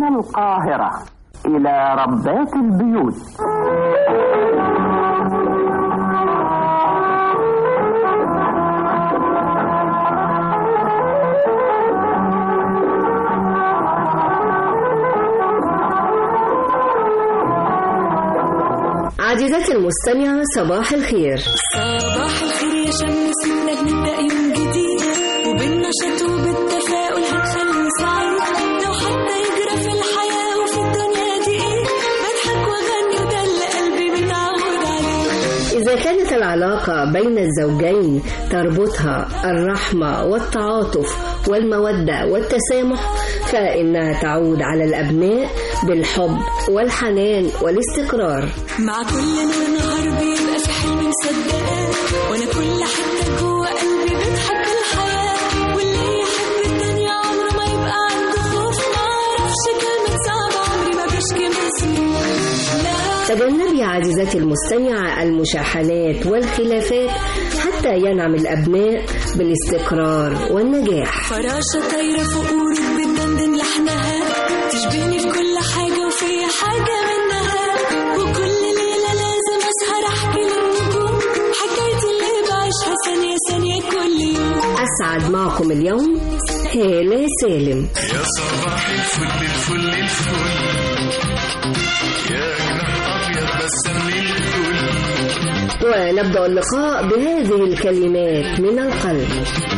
من القاهرة إلى ربات البيوت عزيزتي المستمعة صباح الخير صباح الخير يا شمسنا بنبدأ يوم جديد وبالنشاط وبالتفاؤل هنخلي سعيد لو حتى يجرى في الحياة وفي الدنيا دي ايه بضحك واغني وده اللي قلبي متعود عليه إذا كانت العلاقة بين الزوجين تربطها الرحمة والتعاطف والمودة والتسامح فإنها تعود على الأبناء بالحب والحنان والاستقرار مع كل نور نهار بيبقى في حلم مصدقاه وانا كل حتة جوه قلبي بتحب الحياة واللي يحب الدنيا عمره ما يبقى عنده خوف ما اعرفش كلمة صعبة عمري ما بشكي من سنين لا تجنبي عزيزتي المستمعة المشاحنات والخلافات حتى ينعم الأبناء بالاستقرار والنجاح فراشة طايرة فوق ورود بتدندن لحنها تشبهني في كل حاجة وفي حاجة منها وكل ليلة لازم أسهر أحكي للنجوم حكايتي اللي بعيشها ثانية ثانية كل يوم أسعد معكم اليوم هالة سالم يا صباح الفل الفل الفل يا جناح ابيض بسم الكل ونبدأ اللقاء بهذه الكلمات من القلب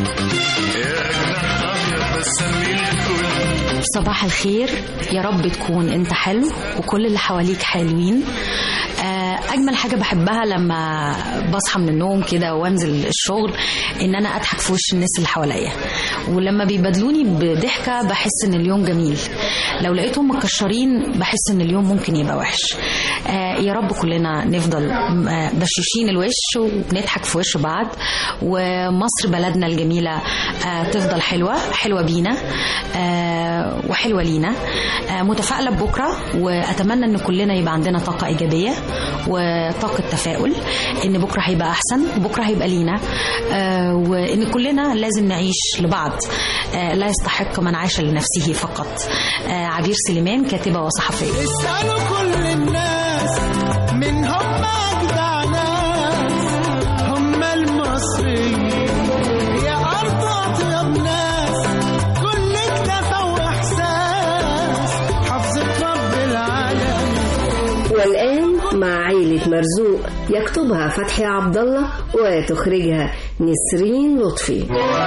يا جناح ابيض بسم الكل صباح الخير يا رب تكون انت حلو وكل اللي حواليك حلوين آه، اجمل حاجه بحبها لما بصحى من النوم كده وانزل الشغل ان انا اضحك في وش الناس اللي حواليا ولما بيبادلوني بضحكه بحس ان اليوم جميل لو لقيتهم مكشرين بحس ان اليوم ممكن يبقى وحش آه، يا رب كلنا نفضل آه، بشوشين الوش وبنضحك في وش بعض ومصر بلدنا الجميله آه، تفضل حلوه حلوه بينا آه، وحلوه لينا آه، متفائله ببكره واتمنى ان كلنا يبقى عندنا طاقه ايجابيه وطاقه تفاؤل ان بكره هيبقى احسن وبكره هيبقى لينا آه، وان كلنا لازم نعيش لبعض آه، لا يستحق من عاش لنفسه فقط آه، عبير سليمان كاتبه وصحفيه اسألوا كل الناس من هم أجدع ناس هم المصريين يا أرض أطيب ناس كل اكتفى وإحساس حفظة رب العالمين والآن مع عيلة مرزوق يكتبها فتحي عبد الله وتخرجها نسرين لطفي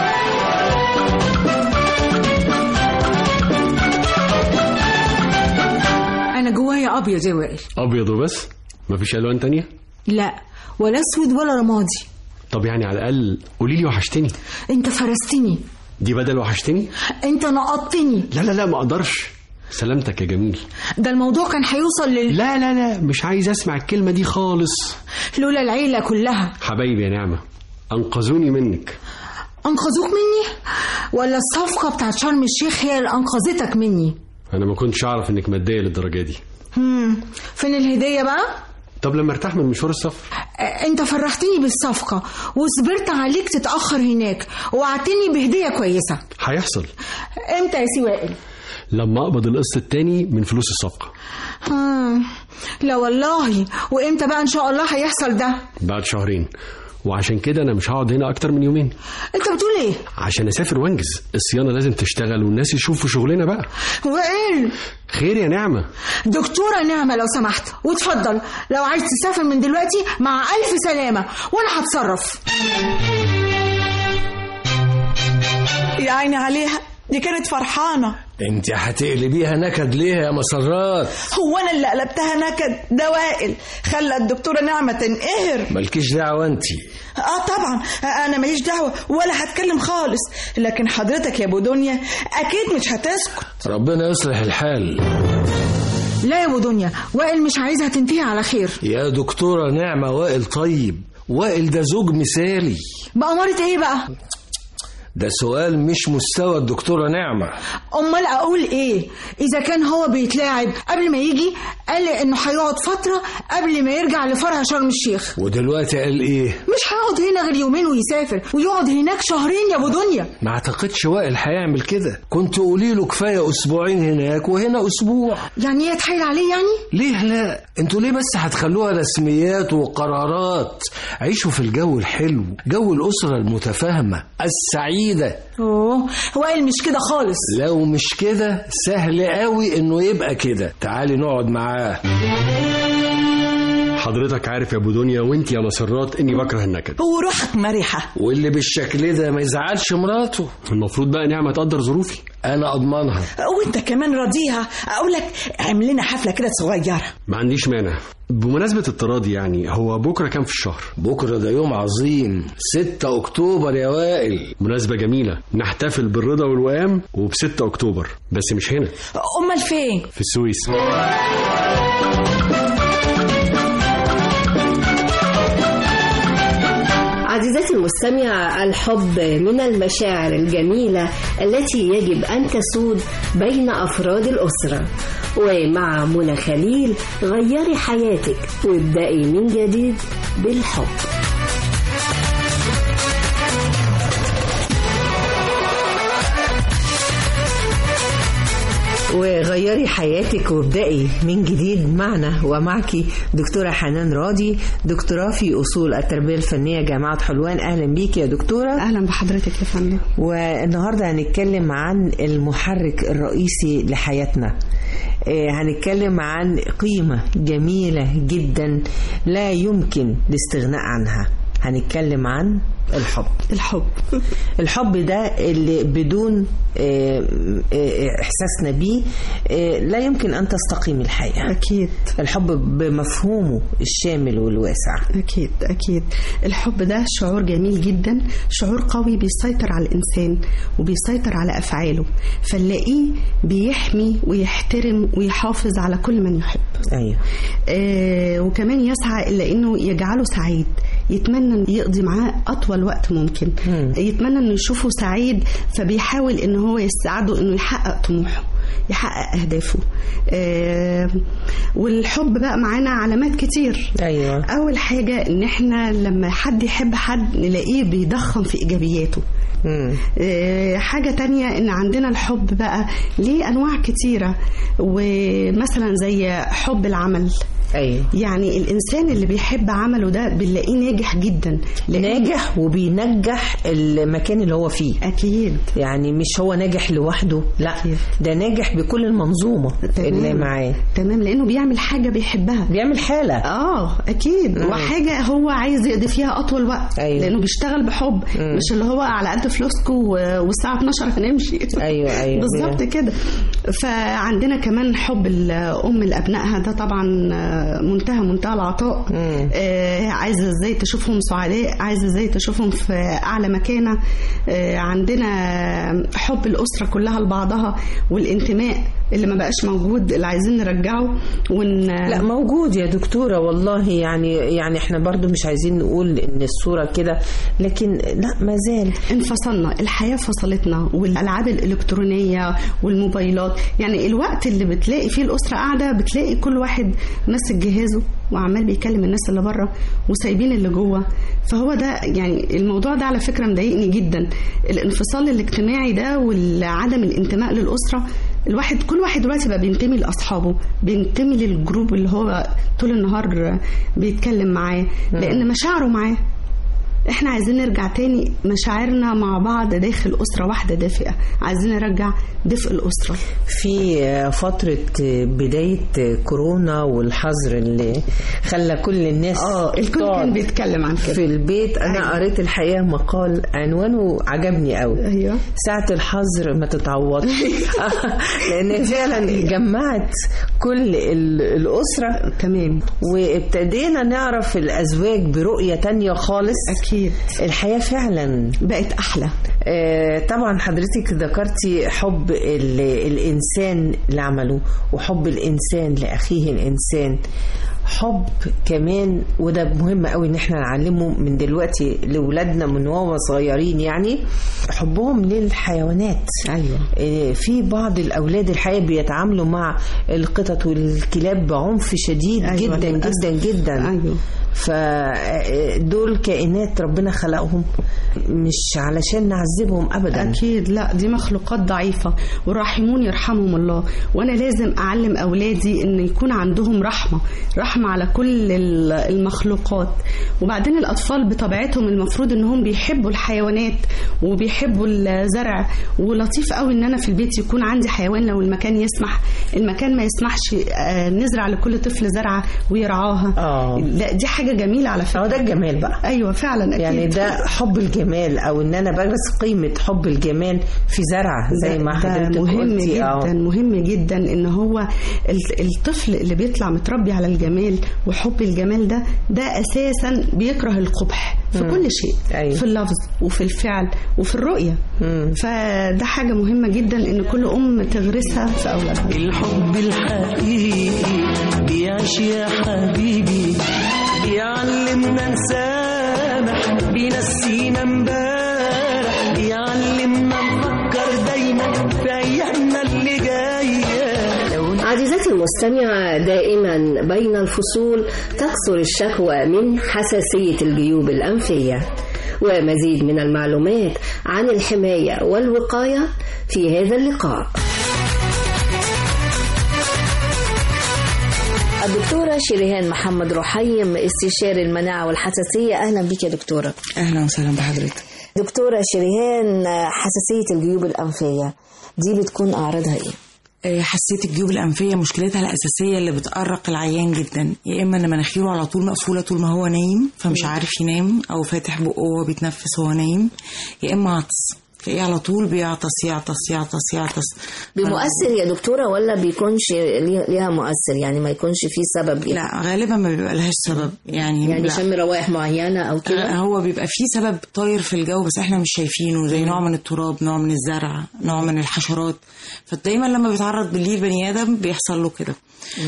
انا جوايا ابيض يا وائل ابيض وبس مفيش الوان تانية لا ولا اسود ولا رمادي طب يعني على الاقل قولي لي وحشتني انت فرستني دي بدل وحشتني انت نقطتني لا لا لا ما اقدرش سلامتك يا جميل ده الموضوع كان هيوصل لل... لا لا لا مش عايز اسمع الكلمه دي خالص لولا العيله كلها حبايبي يا نعمه انقذوني منك انقذوك مني ولا الصفقه بتاعت شرم الشيخ هي اللي انقذتك مني انا ما كنتش اعرف انك ماديه للدرجه دي هم. فين الهديه بقى طب لما ارتاح من مشوار السفر آه، انت فرحتني بالصفقه وصبرت عليك تتاخر هناك ووعدتني بهديه كويسه هيحصل امتى يا سي وائل لما اقبض القسط التاني من فلوس الصفقه آه. لا والله وامتى بقى ان شاء الله هيحصل ده بعد شهرين وعشان كده انا مش هقعد هنا اكتر من يومين انت بتقول ايه عشان اسافر وانجز الصيانه لازم تشتغل والناس يشوفوا شغلنا بقى وائل خير يا نعمه دكتورة نعمة لو سمحت وتفضل لو عايز تسافر من دلوقتي مع ألف سلامة وأنا هتصرف يا عيني عليها دي كانت فرحانة انت هتقلبيها نكد ليه يا مسرات هو أنا اللي قلبتها نكد ده وائل خلى الدكتورة نعمة تنقهر مالكيش دعوه انت اه طبعا انا ماليش دعوة ولا هتكلم خالص لكن حضرتك يا ابو دنيا اكيد مش هتسكت ربنا يصلح الحال لا يا أبو دنيا وائل مش عايزها تنتهي على خير يا دكتوره نعمه وائل طيب وائل ده زوج مثالي بأمارة إيه بقى ده سؤال مش مستوى الدكتوره نعمه أمال أقول إيه إذا كان هو بيتلاعب قبل ما يجي قال لي انه هيقعد فتره قبل ما يرجع لفرع شرم الشيخ ودلوقتي قال ايه مش هيقعد هنا غير يومين ويسافر ويقعد هناك شهرين يا ابو دنيا ما اعتقدش وائل هيعمل كده كنت قولي له كفايه اسبوعين هناك وهنا اسبوع يعني ايه اتحايل عليه يعني ليه لا انتوا ليه بس هتخلوها رسميات وقرارات عيشوا في الجو الحلو جو الاسره المتفاهمه السعيده اوه وائل مش كده خالص لو مش كده سهل قوي انه يبقى كده تعالي نقعد معاه حضرتك عارف يا ابو دنيا وانت يا مسرات اني بكره النكد وروحك مرحة واللي بالشكل ده ما يزعلش مراته المفروض بقى نعمه تقدر ظروفي انا اضمنها وانت كمان راضيها اقول لك اعمل لنا حفلة كده صغيرة ما عنديش مانع بمناسبة التراضي يعني هو بكرة كام في الشهر؟ بكرة ده يوم عظيم 6 أكتوبر يا وائل مناسبة جميلة نحتفل بالرضا والوئام وب 6 أكتوبر بس مش هنا امال فين في السويس عزيزتي المستمعة الحب من المشاعر الجميلة التي يجب أن تسود بين أفراد الأسرة ومع منى خليل غيري حياتك وابدأي من جديد بالحب وغيري حياتك وابدأي من جديد معنا ومعك دكتورة حنان راضي دكتوراه في أصول التربية الفنية جامعة حلوان أهلا بيك يا دكتورة أهلا بحضرتك يا فندم والنهاردة هنتكلم عن المحرك الرئيسي لحياتنا آه، هنتكلم عن قيمة جميلة جدا لا يمكن الاستغناء عنها هنتكلم عن الحب الحب الحب ده اللي بدون آه، آه، احساسنا بيه آه، لا يمكن ان تستقيم الحياه اكيد الحب بمفهومه الشامل والواسع أكيد أكيد الحب ده شعور جميل جدا شعور قوي بيسيطر على الإنسان وبيسيطر على أفعاله فنلاقيه بيحمي ويحترم ويحافظ على كل من يحب ايوه آه وكمان يسعى إلى أنه يجعله سعيد يتمنى إن يقضي معاه أطول وقت ممكن مم. يتمنى أنه يشوفه سعيد فبيحاول أنه هو يساعده أنه يحقق طموحه يحقق أهدافه آه والحب بقى معانا علامات كتير ايوه اول حاجه ان احنا لما حد يحب حد نلاقيه بيضخم في ايجابياته مم. آه، حاجة تانية ان عندنا الحب بقى ليه انواع كتيرة ومثلا زي حب العمل ايوه يعني الانسان اللي بيحب عمله ده بنلاقيه ناجح جدا لأن- ناجح وبينجح المكان اللي هو فيه اكيد يعني مش هو ناجح لوحده لا ده ناجح بكل المنظومه اللي معاه تمام لانه بيعمل حاجة بيحبها بيعمل حاله اه اكيد مم. وحاجه هو عايز يقضي فيها اطول وقت أيوة. لانه بيشتغل بحب مم. مش اللي هو على قد فلوسكم و- والساعه 12 هنمشي ايوه ايوه بالظبط كده فعندنا كمان حب الام لابنائها ده طبعا آه، منتهى منتهى العطاء مم. آه، عايزه ازاي تشوفهم سعداء عايزه ازاي تشوفهم في اعلى مكانه آه، عندنا حب الاسره كلها لبعضها والانتماء اللي ما بقاش موجود اللي عايزين نرجعه ون لا موجود يا دكتورة والله يعني يعني احنا برضو مش عايزين نقول ان الصورة كده لكن لا ما زال انفصلنا الحياة فصلتنا والألعاب الإلكترونية والموبايلات يعني الوقت اللي بتلاقي فيه الأسرة قاعدة بتلاقي كل واحد ماسك جهازه وعمال بيكلم الناس اللي بره وسايبين اللي جوه فهو ده يعني الموضوع ده على فكرة مضايقني جدا الانفصال الاجتماعي ده وعدم الانتماء للأسرة الواحد كل واحد دلوقتي بقى بينتمي لأصحابه بينتمي للجروب اللي هو طول النهار بيتكلم معاه لأن مشاعره معاه احنا عايزين نرجع تاني مشاعرنا مع بعض داخل أسرة واحدة دافئة عايزين نرجع دفء الأسرة في فترة بداية كورونا والحظر اللي خلى كل الناس اه الكل كان بيتكلم عن كده في البيت انا أيوة. قريت الحقيقه مقال عنوانه عجبني قوي ايوه ساعة الحظر ما تتعوضش لأن فعلا جمعت كل ال- الأسرة تمام وابتدينا نعرف الأزواج برؤية تانية خالص أكيد الحياة فعلا بقت أحلى آه، طبعا حضرتك ذكرتي حب ال- الإنسان لعمله وحب الإنسان لأخيه الإنسان حب كمان وده مهم قوي ان احنا نعلمه من دلوقتي لاولادنا من وهو صغيرين يعني حبهم للحيوانات ايوه في بعض الاولاد الحقيقه بيتعاملوا مع القطط والكلاب بعنف شديد أيوة، جدا للأسف. جدا جدا أيوة. فدول كائنات ربنا خلقهم مش علشان نعذبهم ابدا أكيد لا دي مخلوقات ضعيفة والراحمون يرحمهم الله وأنا لازم أعلم أولادي إن يكون عندهم رحمة رحمة على كل ال- المخلوقات وبعدين الأطفال بطبيعتهم المفروض إنهم بيحبوا الحيوانات وبيحبوا الزرع ولطيف قوي إن أنا في البيت يكون عندي حيوان لو المكان يسمح المكان ما يسمحش آه، نزرع لكل طفل زرعة ويرعاها اه لا دي حاجة جميلة على فكرة ده الجمال بقى أيوة فعلا أكيد. يعني ده حب الجمال او ان انا بدرس قيمه حب الجمال في زرع زي ده- ما ده حضرتك مهم قلتي جدا آه. مهم جدا ان هو ال- الطفل اللي بيطلع متربي على الجمال وحب الجمال ده ده اساسا بيكره القبح في مم. كل شيء أيوة. في اللفظ وفي الفعل وفي الرؤيه فده حاجه مهمه جدا ان كل ام تغرسها في اولادها الحب الحقيقي بيعيش يا حبيبي بيعلمنا نسامح بينسينا امبارح بيعلمنا نفكر دايما في ايامنا اللي جايه عزيزتي المستمعة دائما بين الفصول تكثر الشكوى من حساسية الجيوب الأنفية ومزيد من المعلومات عن الحماية والوقاية في هذا اللقاء الدكتورة شريهان محمد رحيم استشاري المناعة والحساسية أهلا بك يا دكتورة اهلا وسهلا بحضرتك دكتورة شريهان حساسية الجيوب الأنفية دي بتكون أعراضها إيه؟ آه، حساسية الجيوب الأنفية مشكلتها الأساسية اللي بتأرق العيان جدا يا إما إن مناخيره على طول مقفولة طول ما هو نايم فمش عارف ينام أو فاتح بقه وهو بيتنفس وهو نايم يا إما عطس تلاقيه على طول بيعطس يعطس يعطس يعطس بمؤثر يا دكتورة ولا بيكونش ليه- ليها مؤثر يعني ما يكونش فيه سبب يعني لا غالبا ما بيبقى لهاش سبب يعني يعني لا. شم روائح معينة أو آه، كده هو بيبقى فيه سبب طاير في الجو بس احنا مش شايفينه زي نوع من التراب نوع من الزرع نوع من الحشرات فدايما لما بيتعرض بالليل بني ادم بيحصل له كده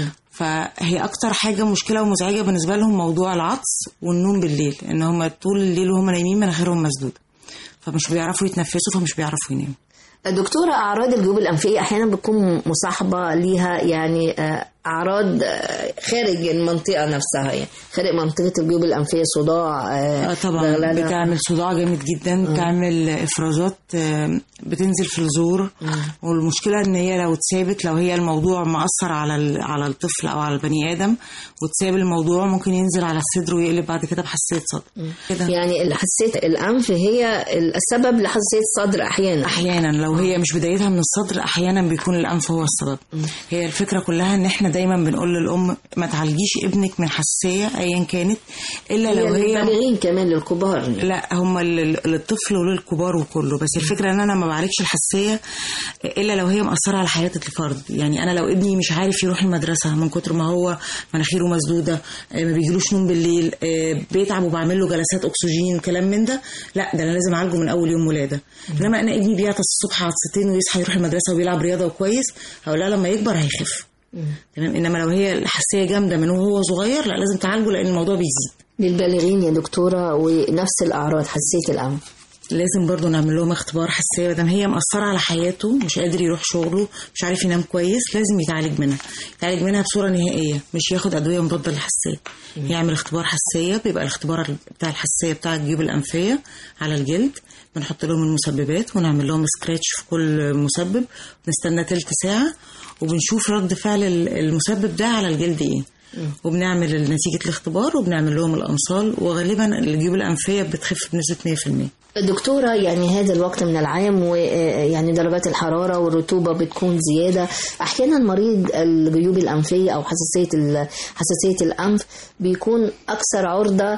فهي اكتر حاجه مشكله ومزعجه بالنسبه لهم موضوع العطس والنوم بالليل ان هم طول الليل وهم نايمين مناخيرهم مسدوده فمش بيعرفوا يتنفسوا فمش بيعرفوا يناموا دكتورة أعراض الجيوب الأنفية أحيانا بتكون مصاحبة ليها يعني آه، أعراض آه، خارج المنطقة نفسها يعني خارج منطقة الجيوب الأنفية صداع آه، اه طبعا غلغلة. بتعمل صداع جامد جدا بتعمل افرازات آه، بتنزل في الزور والمشكله ان هي لو اتسابت لو هي الموضوع مأثر على ال- على الطفل او على البني ادم وتساب الموضوع ممكن ينزل على الصدر ويقلب بعد كده بحساسيه صدر كده يعني حساسية الأنف هي السبب لحساسية الصدر أحيانا احيانا لو هي مش بدايتها من الصدر احيانا بيكون الانف هو السبب هي الفكره كلها ان احنا دايما بنقول للام ما تعالجيش ابنك من حساسيه ايا كانت الا لو هي للبالغين كمان للكبار لا هم لل- للطفل وللكبار وكله بس الفكره ان انا ما بعالجش الحساسيه الا لو هي مأثره على حياه الفرد يعني انا لو ابني مش عارف يروح المدرسه من كتر ما هو مناخيره مسدوده آه، ما بيجيلوش نوم بالليل آه، بيتعب وبعمل له جلسات اكسجين كلام من ده لا ده انا لازم اعالجه من اول يوم ولاده انما انا ابني بيعطس الصبح عطستين ويصحى يروح المدرسه وبيلعب رياضه وكويس هقول لها لما يكبر هيخف تمام انما لو هي الحساسيه جامده من وهو صغير لا لازم تعالجه لان الموضوع بيزيد للبالغين يا دكتورة ونفس الأعراض حساسية الأنف لازم برضو نعمل لهم اختبار حساسيه ما دام هي مأثره على حياته مش قادر يروح شغله مش عارف ينام كويس لازم يتعالج منها يتعالج منها بصوره نهائيه مش ياخد ادويه مضاده للحساسيه يعمل اختبار حساسيه بيبقى الاختبار بتاع الحساسيه بتاع الجيوب الانفيه على الجلد بنحط لهم المسببات ونعمل لهم سكراتش في كل مسبب نستنى تلت ساعه وبنشوف رد فعل ال- المسبب ده على الجلد ايه وبنعمل نتيجة الاختبار وبنعمل لهم الأمصال وغالبا الجيوب الأنفية بتخف بنسبة 100% دكتورة يعني هذا الوقت من العام ويعني درجات الحرارة والرطوبة بتكون زيادة أحيانا مريض الجيوب الأنفية أو حساسية ال- حساسية الأنف بيكون أكثر عرضة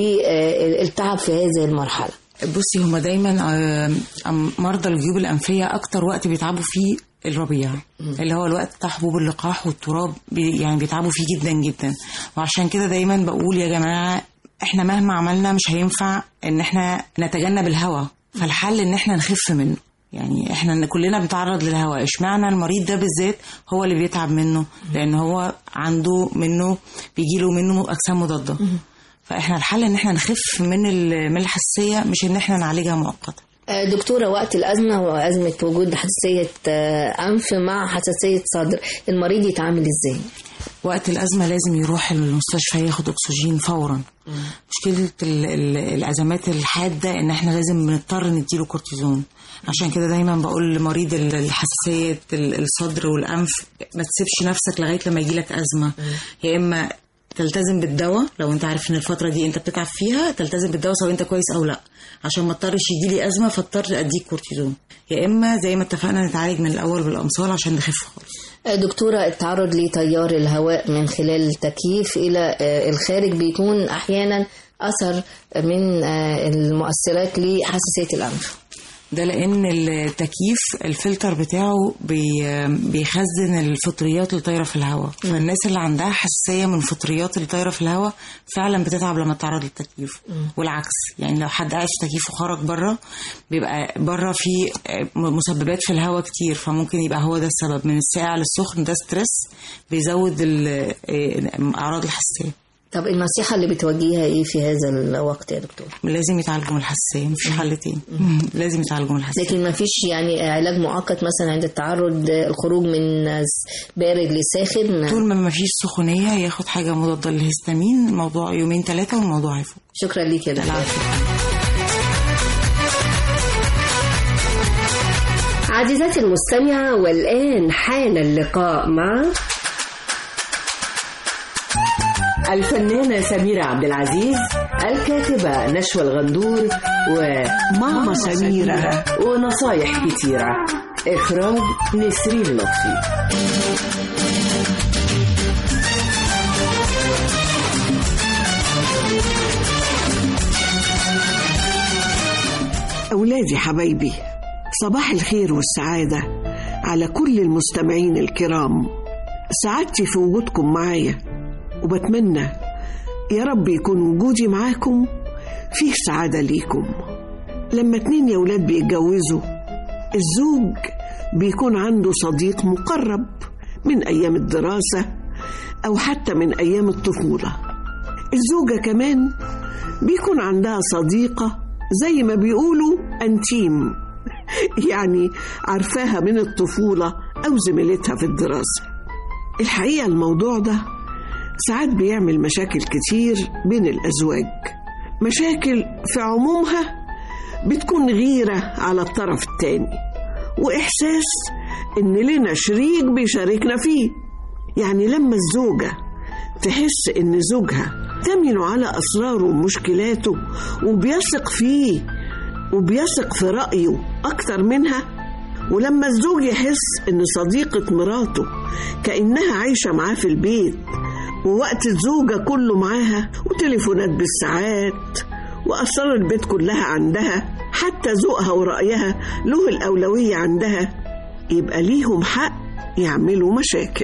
للتعب في هذه المرحلة بصي هما دايما آه، أم- مرضى الجيوب الأنفية أكتر وقت بيتعبوا فيه الربيع اللي هو الوقت بتاع حبوب اللقاح والتراب بي يعني بيتعبوا فيه جدا جدا وعشان كده دايما بقول يا جماعة احنا مهما عملنا مش هينفع ان احنا نتجنب الهواء فالحل ان احنا نخف منه يعني احنا إن كلنا بنتعرض للهواء اشمعنى المريض ده بالذات هو اللي بيتعب منه لان هو عنده منه بيجيله منه اجسام مضاده فاحنا الحل ان احنا نخف من ال- من الحساسيه مش ان احنا نعالجها مؤقتا آه، دكتورة وقت الأزمة وأزمة وجود حساسية آه، أنف مع حساسية صدر المريض يتعامل إزاي؟ وقت الأزمة لازم يروح المستشفى ياخد أكسجين فورا مشكلة ال- ال- الأزمات الحادة إن إحنا لازم بنضطر نديله كورتيزون عشان كده دايما بقول لمريض ال- الحساسية ال- الصدر والأنف ما تسيبش نفسك لغاية لما يجيلك أزمة يا إما تلتزم بالدواء لو انت عارف ان الفتره دي انت بتتعب فيها تلتزم بالدواء سواء انت كويس او لا عشان ما اضطرش يجي لي ازمه فاضطر اديك كورتيزون يا اما زي ما اتفقنا نتعالج من الاول بالامصال عشان نخف خالص آه، دكتورة التعرض لتيار الهواء من خلال التكييف إلى آه، الخارج بيكون أحيانا أثر من آه، المؤثرات لحساسية الأنف ده لان التكييف الفلتر بتاعه بي بيخزن الفطريات اللي طايره في الهواء فالناس اللي عندها حساسيه من الفطريات اللي طايره في الهواء فعلا بتتعب لما تتعرض للتكييف والعكس يعني لو حد قاعد في تكييف وخرج بره بيبقى بره في مسببات في الهواء كتير فممكن يبقى هو ده السبب من الساقع للسخن ده ستريس بيزود ال- اعراض الحساسيه طب النصيحة اللي بتوجهها إيه في هذا الوقت يا دكتور؟ لازم يتعالجوا من الحساسيه مفيش حل تاني لازم يتعالجوا من الحساسيه لكن ما فيش يعني علاج مؤقت مثلا عند التعرض آه، الخروج من آه، بارد لساخن طول ما ما فيش سخونيه ياخد حاجه مضاده للهستامين الموضوع يومين ثلاثه والموضوع هيفوق شكرا ليك يا دكتور عزيزتي المستمعة والآن حان اللقاء مع الفنانة سميرة عبد العزيز الكاتبة نشوى الغندور وماما سميرة ونصايح كتيرة إخراج نسرين لطفي أولادي حبايبي صباح الخير والسعادة على كل المستمعين الكرام سعادتي في وجودكم معايا وبتمنى يا رب يكون وجودي معاكم فيه سعادة ليكم لما اتنين يا ولاد بيتجوزوا الزوج بيكون عنده صديق مقرب من أيام الدراسة أو حتى من أيام الطفولة الزوجة كمان بيكون عندها صديقة زي ما بيقولوا أنتيم يعني عارفاها من الطفولة أو زميلتها في الدراسة الحقيقة الموضوع ده ساعات بيعمل مشاكل كتير بين الأزواج مشاكل في عمومها بتكون غيرة على الطرف التاني وإحساس إن لنا شريك بيشاركنا فيه يعني لما الزوجة تحس إن زوجها تمن على أسراره ومشكلاته وبيثق فيه وبيثق في رأيه أكتر منها ولما الزوج يحس إن صديقة مراته كأنها عايشة معاه في البيت ووقت الزوجة كله معاها وتليفونات بالساعات وأسرار البيت كلها عندها حتى ذوقها ورأيها له الأولوية عندها يبقى ليهم حق يعملوا مشاكل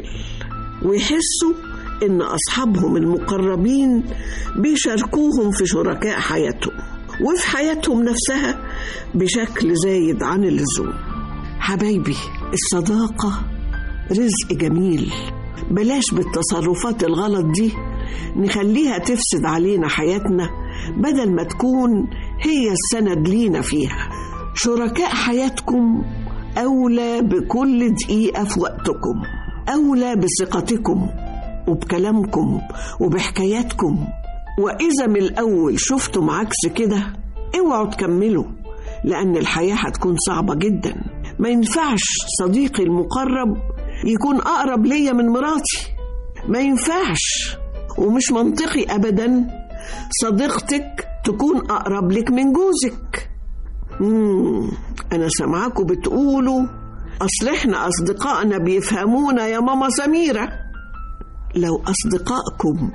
ويحسوا إن أصحابهم المقربين بيشاركوهم في شركاء حياتهم وفي حياتهم نفسها بشكل زايد عن اللزوم حبايبي الصداقة رزق جميل بلاش بالتصرفات الغلط دي نخليها تفسد علينا حياتنا بدل ما تكون هي السند لينا فيها شركاء حياتكم أولى بكل دقيقة في وقتكم أولى بثقتكم وبكلامكم وبحكاياتكم وإذا من الأول شفتم عكس كده اوعوا تكملوا لأن الحياة هتكون صعبة جدا ما ينفعش صديقي المقرب يكون أقرب ليا من مراتي ما ينفعش ومش منطقي أبدا صديقتك تكون أقرب لك من جوزك مم. أنا سامعاكم بتقولوا أصل إحنا أصدقائنا بيفهمونا يا ماما سميرة لو أصدقائكم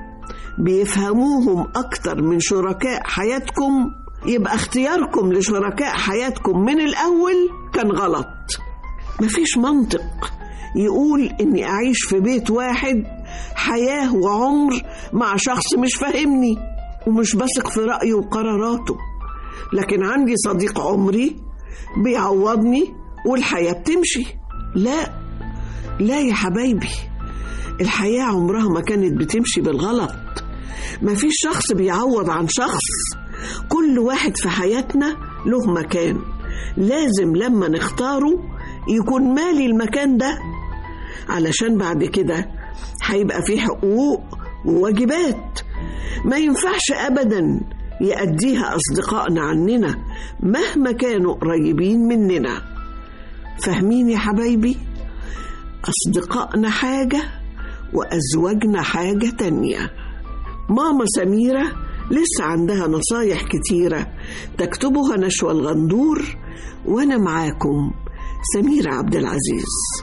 بيفهموهم أكتر من شركاء حياتكم يبقى اختياركم لشركاء حياتكم من الأول كان غلط مفيش منطق يقول إني أعيش في بيت واحد حياة وعمر مع شخص مش فاهمني ومش بثق في رأيه وقراراته لكن عندي صديق عمري بيعوضني والحياة بتمشي لا لا يا حبايبي الحياة عمرها ما كانت بتمشي بالغلط مفيش شخص بيعوض عن شخص كل واحد في حياتنا له مكان لازم لما نختاره يكون مالي المكان ده علشان بعد كده هيبقى فيه حقوق وواجبات ما ينفعش أبدا يأديها أصدقائنا عننا مهما كانوا قريبين مننا فاهمين يا حبايبي أصدقائنا حاجة وأزواجنا حاجة تانية ماما سميرة لسه عندها نصايح كتيرة تكتبها نشوى الغندور وأنا معاكم سميرة عبد العزيز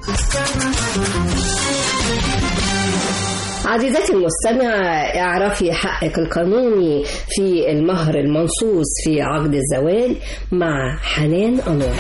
عزيزتي المستمعة اعرفي حقك القانوني في المهر المنصوص في عقد الزواج مع حنان أنور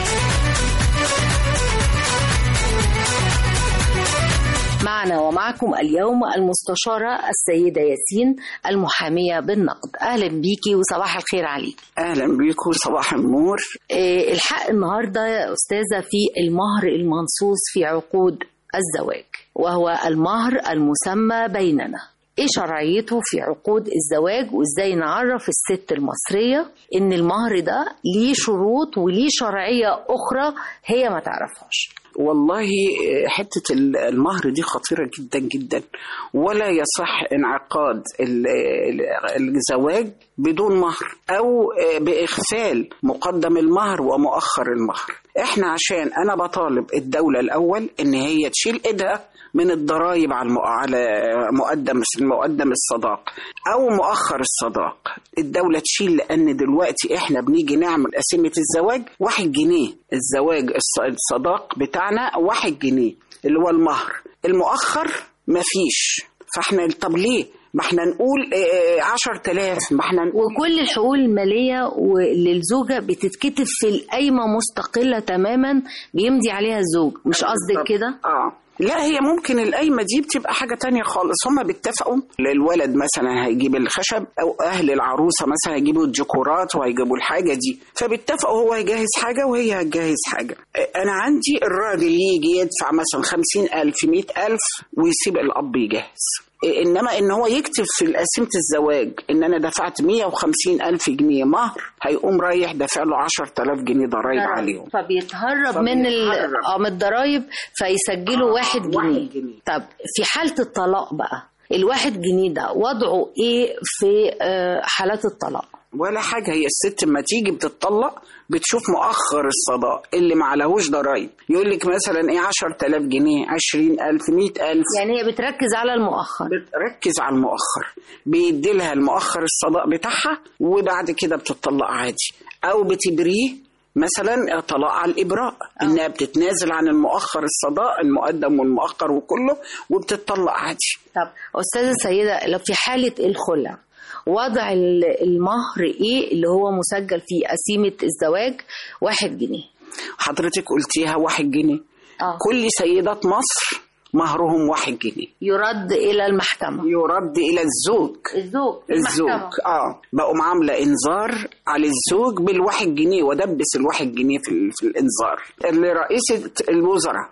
معنا ومعكم اليوم المستشارة السيدة ياسين المحامية بالنقد أهلا بيكي وصباح الخير عليك اهلا بيكم صباح النور إيه الحق النهاردة يا أستاذة في المهر المنصوص في عقود الزواج وهو المهر المسمى بيننا ايه شرعيته في عقود الزواج وازاي نعرف الست المصرية ان المهر ده ليه شروط وليه شرعية اخرى هي ما تعرفهاش والله حتة المهر دي خطيرة جدا جدا ولا يصح انعقاد ال- ال- الزواج بدون مهر أو بإغفال مقدم المهر ومؤخر المهر احنا عشان أنا بطالب الدولة الأول إن هي تشيل إيدها من الضرائب على المق- على مقدم مقدم الصداق او مؤخر الصداق الدوله تشيل لان دلوقتي احنا بنيجي نعمل قسيمه الزواج واحد جنيه الزواج الص- الصداق بتاعنا واحد جنيه اللي هو المهر المؤخر مفيش فاحنا طب ليه ما احنا نقول آه، عشر تلاف ما احنا نقول وكل الحقوق المالية للزوجة بتتكتب في القايمة مستقلة تماما بيمضي عليها الزوج مش قصدك كده؟ اه لا هي ممكن القايمة دي بتبقى حاجة تانية خالص هما بيتفقوا الولد مثلا هيجيب الخشب أو أهل العروسة مثلا هيجيبوا الديكورات وهيجيبوا الحاجة دي فبيتفقوا هو هيجهز حاجة وهي هتجهز حاجة أنا عندي الراجل يجي يدفع مثلا خمسين ألف مئة ألف ويسيب الأب يجهز انما ان هو يكتب في قسيمه الزواج ان انا دفعت 150 الف جنيه مهر هيقوم رايح دافع له 10000 جنيه ضرايب عليهم فبيتهرب من ال... فبيتهرب. اه من الضرايب فيسجلوا آه، واحد جنيه. واحد جنيه. طب في حالة الطلاق بقى الواحد جنيه ده وضعه ايه في آه، حالات الطلاق؟ ولا حاجة هي الست لما تيجي بتطلق بتشوف مؤخر الصداق اللي ما عليهوش ضرايب يقول لك مثلا ايه 10000 جنيه 20000 100000 يعني هي بتركز على المؤخر بتركز على المؤخر بيدي لها المؤخر الصداق بتاعها وبعد كده بتطلق عادي او بتبريه مثلا طلاق على الابراء انها بتتنازل عن المؤخر الصداق المقدم والمؤخر وكله وبتطلق عادي طب استاذه سيده لو في حاله الخلع وضع ال- المهر ايه اللي هو مسجل في قسيمه الزواج واحد جنيه حضرتك قلتيها واحد جنيه آه. كل سيدات مصر مهرهم واحد جنيه يرد الى المحكمه يرد الى الزوج الزوج الزوج المحكمة. اه بقوا عامله انذار على الزوج بالواحد جنيه ودبس الواحد جنيه في, ال- في الانذار لرئيسه الوزراء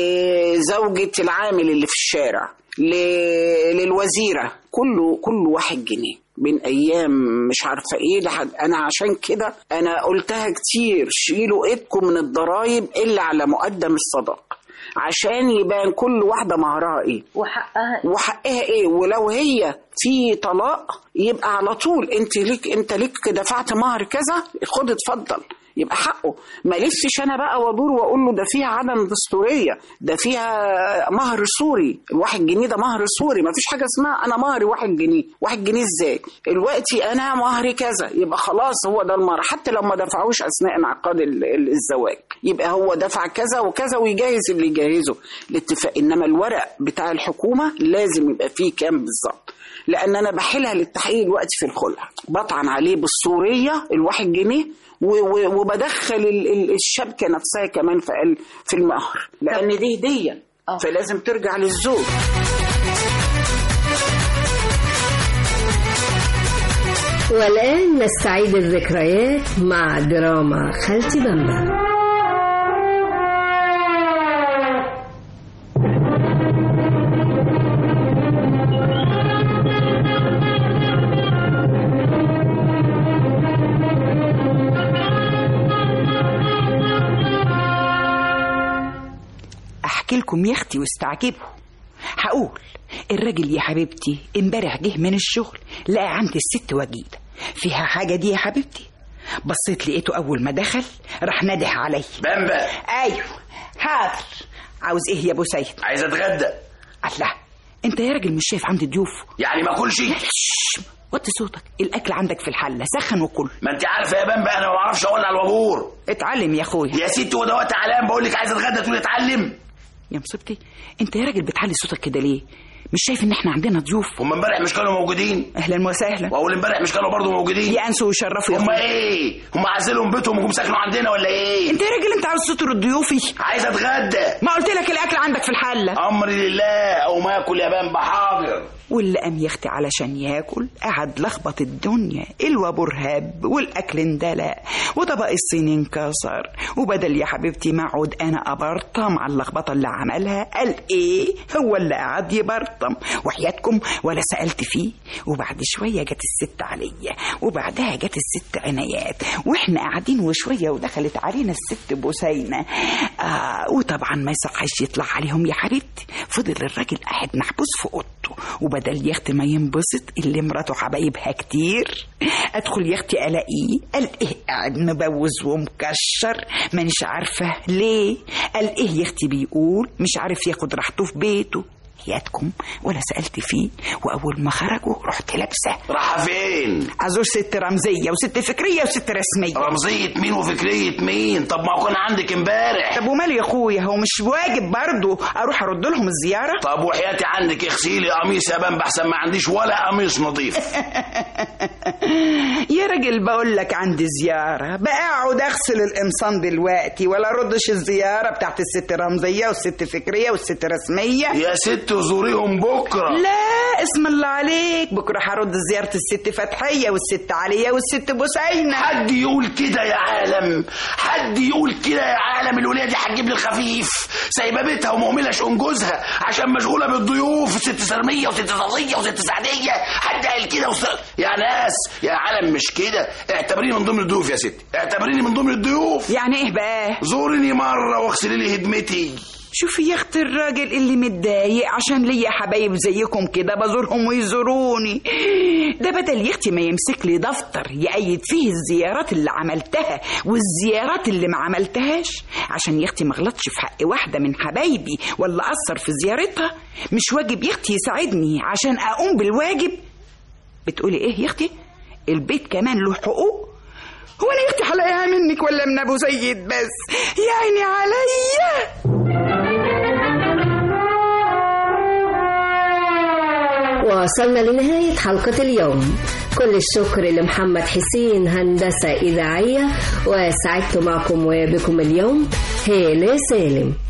لزوجه العامل اللي في الشارع ل- للوزيره كله كله واحد جنيه من ايام مش عارفه ايه لحد انا عشان كده انا قلتها كتير شيلوا ايدكم من الضرايب الا على مقدم الصداق عشان يبان كل واحده مهرها ايه وحقها وحقها ايه ولو هي في طلاق يبقى على طول انت ليك انت ليك دفعت مهر كذا خد اتفضل يبقى حقه ما لفش انا بقى وادور واقول له ده فيها عدم دستوريه ده فيها مهر سوري الواحد جنيه ده مهر سوري ما فيش حاجه اسمها انا مهري واحد جنيه واحد جنيه ازاي دلوقتي انا مهري كذا يبقى خلاص هو ده المهر حتى لو ما دفعوش اثناء انعقاد ال- ال- الزواج يبقى هو دفع كذا وكذا ويجهز اللي يجهزه الاتفاق انما الورق بتاع الحكومه لازم يبقى فيه كام بالظبط لان انا بحيلها للتحقيق دلوقتي في الخلع بطعن عليه بالصوريه الواحد جنيه و- و- وبدخل ال- ال- الشبكه نفسها كمان في ال- في المهر لان دي هديه فلازم ترجع للزوج والآن نستعيد الذكريات مع دراما خالتي بامبا اسمعكم يا اختي واستعجبوا هقول الراجل يا حبيبتي امبارح جه من الشغل لقى عند الست وجيده فيها حاجه دي يا حبيبتي بصيت لقيته اول ما دخل راح نادح عليا بامبا ايوه حاضر عاوز ايه يا ابو سيد عايز اتغدى الله انت يا راجل مش شايف عندي ضيوف يعني ما اكلش وطي صوتك الاكل عندك في الحله سخن وكل ما انت عارفه يا بامبا انا ما بعرفش اقول على الوابور اتعلم يا اخويا يا ستي وده وقت علام بقول لك عايز اتغدى تقولي اتعلم يا مصيبتي انت يا راجل بتعلي صوتك كده ليه مش شايف ان احنا عندنا ضيوف هم امبارح مش كانوا موجودين اهلا وسهلا واول امبارح مش كانوا برضه موجودين يأنسوا ويشرفوا يا هم أخويا. ايه هم عازلهم بيتهم وجم ساكنوا عندنا ولا ايه انت يا راجل انت عاوز ستر ضيوفي عايز اتغدى ما قلت لك الاكل عندك في الحله امري لله او ما اكل يا بامبا حاضر واللي قام يا اختي علشان ياكل قعد لخبط الدنيا الوابور هب والاكل اندلق وطبق الصيني انكسر وبدل يا حبيبتي ما اقعد انا ابرطم على اللخبطه اللي عملها قال ايه هو اللي قعد يبرطم وحياتكم ولا سالت فيه وبعد شويه جت الست عليا وبعدها جت الست عنايات واحنا قاعدين وشويه ودخلت علينا الست بوسينه آه وطبعا ما يصحش يطلع عليهم يا حبيبتي فضل الراجل قاعد محبوس في اوضته وبدل يا اختي ما ينبسط اللي مراته حبايبها كتير ادخل يا اختي الاقيه قال ايه قاعد مبوز ومكشر مانيش عارفه ليه قال ايه يا اختي بيقول مش عارف ياخد راحته في بيته حياتكم ولا سألت فيه وأول ما خرجوا رحت لابسة راحة فين؟ أزور ست رمزية وست فكرية وست رسمية رمزية مين وفكرية مين؟ طب ما هو كان عندك امبارح طب ومال يا أخويا هو مش واجب برضه أروح أرد لهم الزيارة طب وحياتي عندك اغسلي قميص يا بامبا احسن ما عنديش ولا قميص نظيف يا راجل بقول لك عندي زيارة بقعد أغسل القمصان دلوقتي ولا أردش الزيارة بتاعت الست رمزية والست فكرية والست رسمية يا ست زوريهم بكرة لا اسم الله عليك بكرة هرد زيارة الست فتحية والست علية والست بوسينة حد يقول كده يا عالم حد يقول كده يا عالم الولية دي هتجيب لي الخفيف سايبة بيتها ومهملة شؤون جوزها عشان مشغولة بالضيوف ست سلمية وست صاصية وست سعدية حد قال كده وست... يا ناس يا عالم مش كده اعتبريني من ضمن الضيوف يا ستي اعتبريني من ضمن الضيوف يعني ايه بقى زورني مرة واغسلي لي هدمتي شوفي يا اخت الراجل اللي متضايق عشان ليا حبايب زيكم كده بزورهم ويزوروني ده بدل يا اختي ما يمسك لي دفتر يأيد فيه الزيارات اللي عملتها والزيارات اللي ما عملتهاش عشان يا اختي ما غلطش في حق واحده من حبايبي ولا اثر في زيارتها مش واجب يا اختي يساعدني عشان اقوم بالواجب بتقولي ايه يا اختي البيت كمان له حقوق هو انا يا اختي هلاقيها منك ولا من ابو زيد بس يا عيني عليا وصلنا لنهاية حلقة اليوم كل الشكر لمحمد حسين هندسة إذاعية وسعدت معكم وبكم اليوم هالة سالم